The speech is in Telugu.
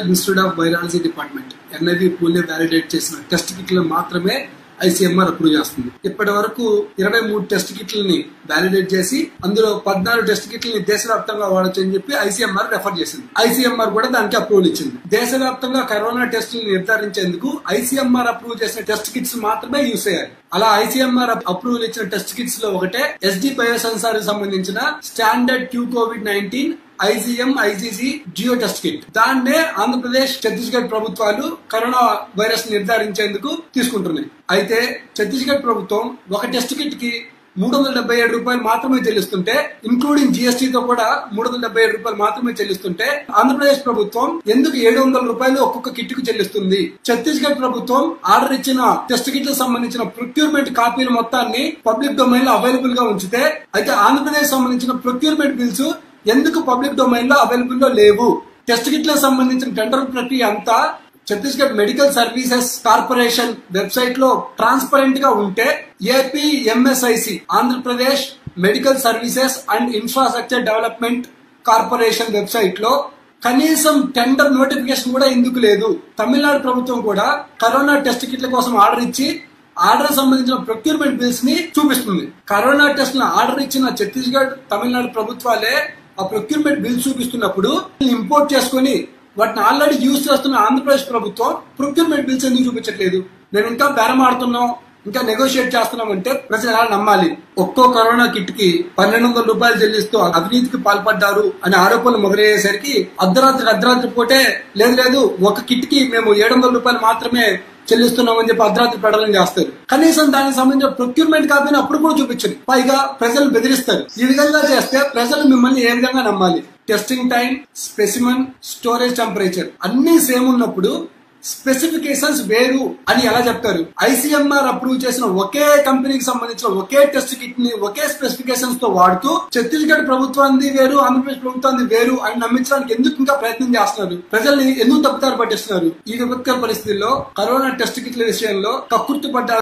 national Institute of Virology department NIV Pune validate చేసిన టెస్ట్ కిట్లు మాత్రమే ఐసీఎంఆర్ అప్రూవ్ చేస్తుంది ఇప్పటి వరకు ఇరవై మూడు టెస్ట్ కిట్లని వ్యాలిడేట్ చేసి అందులో పద్నాలుగు టెస్ట్ కిట్లని దేశవ్యాప్తంగా వాడొచ్చు అని చెప్పి ఐసీఎంఆర్ రెఫర్ చేసింది ఐసీఎంఆర్ కూడా దానికి అప్రూవల్ ఇచ్చింది దేశవ్యాప్తంగా కరోనా టెస్టులు నిర్ధారించేందుకు ఐసీఎంఆర్ అప్రూవ్ చేసిన టెస్ట్ కిట్స్ మాత్రమే యూస్ చేయాలి అలా ఐసీఎంఆర్ అప్రూవల్ ఇచ్చిన టెస్ట్ కిట్స్ లో ఒకటే ఎస్డి బయోసెన్సార్ సంబంధించిన standard Q COVID nineteen IGM IGC జియో టెస్ట్ కిట్ దాన్నే ఆంధ్రప్రదేశ్ ఛత్తీస్గఢ్ ప్రభుత్వాలు కరోనా వైరస్ నిర్ధారించేందుకు తీసుకుంటున్నాయి అయితే ఛత్తీస్గఢ్ ప్రభుత్వం ఒక టెస్ట్ కిట్ కి మూడు వందల డెబ్బై ఏడు రూపాయలు మాత్రమే చెల్లిస్తుంటే ఇంక్లూడింగ్ జిఎస్టీ తో కూడా మూడు వందల డెబ్బై ఏడు రూపాయలు మాత్రమే చెల్లిస్తుంటే ఆంధ్రప్రదేశ్ ప్రభుత్వం ఎందుకు ఏడు వందల రూపాయలు ఒక్కొక్క కిట్ కు చెల్లిస్తుంది ఛత్తీస్గఢ్ ప్రభుత్వం ఆర్డర్ ఇచ్చిన టెస్ట్ కిట్లకు సంబంధించిన ప్రొక్యూర్మెంట్ కాపీల మొత్తాన్ని పబ్లిక్ డొమైన్ లో అవైలబుల్ గా ఉంచితే అయితే ఆంధ్రప్రదేశ్ సంబంధించిన ప్రొక్యూర్మెంట్ బిల్స్ ఎందుకు పబ్లిక్ డొమైన్ లో అవైలబుల్ లో లేవు టెస్ట్ కిట్లకు సంబంధించిన టెండర్ ప్రక్రియ అంతా Chhattisgarh medical services corporation website లో ట్రాన్స్పరెంట్ గా ఉంటే AP MSIC Andhra Pradesh medical services and infrastructure development corporation website లో కనీసం టెండర్ నోటిఫికేషన్ కూడా ఎందుకు లేదు తమిళనాడు ప్రభుత్వం కూడా కరోనా టెస్ట్ కిట్ల కోసం ఆర్డర్ ఇచ్చి ఆర్డర్ సంబంధించిన ప్రొక్యూర్మెంట్ బిల్స్ ని చూపిస్తుంది కరోనా టెస్ట్ ఆర్డర్ ఇచ్చిన ఛత్తీస్గఢ్ తమిళనాడు ప్రభుత్వాలే ఆ ప్రొక్యూర్మెంట్ బిల్ చూపిస్తున్నప్పుడు ఇంపోర్ట్ చేసుకుని వాటిని ఆల్రెడీ యూజ్ చేస్తున్న ఆంధ్రప్రదేశ్ ప్రభుత్వం ప్రొక్యూర్మెంట్ బిల్స్ ఎందుకు చూపించట్లేదు నేను ఇంకా బేరం ఆడుతున్నాం ఇంకా నెగోషియేట్ చేస్తున్నాం అంటే ప్రజలు ఎలా నమ్మాలి ఒక్కో కరోనా కిట్ కి పన్నెండు వందల రూపాయలు చెల్లిస్తూ అవినీతికి పాల్పడ్డారు అనే ఆరోపణలు మొదలయ్యేసరికి అర్ధరాత్రి అర్ధరాత్రి పూటే లేదు లేదు ఒక కిట్ కి మేము ఏడు వందల రూపాయలు మాత్రమే చెల్లిస్తున్నామని చెప్పి అర్ధరాత్రి ప్రకటన చేస్తారు కనీసం దానికి సంబంధించిన ప్రొక్యూర్మెంట్ కాపీని అప్పుడు కూడా చూపించండి పైగా ప్రజలు బెదిరిస్తారు ఈ విధంగా చేస్తే ప్రజలు మిమ్మల్ని ఏ విధంగా నమ్మాలి testing time specimen storage temperature అన్ని సేమ్ ఉన్నప్పుడు స్పెసిఫికేషన్స్ వేరు అని ఎలా చెప్తారు ఐసీఎంఆర్ అప్రూవ్ చేసిన ఒకే కంపెనీకి సంబంధించిన ఒకే టెస్ట్ కిట్ ని ఒకే స్పెసిఫికేషన్స్ తో వాడుతూ ఛత్తీస్గఢ్ ప్రభుత్వాన్ని వేరు ఆంధ్రప్రదేశ్ ప్రభుత్వాన్ని వేరు అని నమ్మించడానికి ఎందుకు ఇంకా ప్రయత్నం చేస్తున్నారు ప్రజల్ని ఎందుకు తప్పుదారి పట్టిస్తున్నారు ఈ విపత్కర పరిస్థితుల్లో కరోనా టెస్ట్ కిట్ల విషయంలో కక్కుర్తి పడ్డ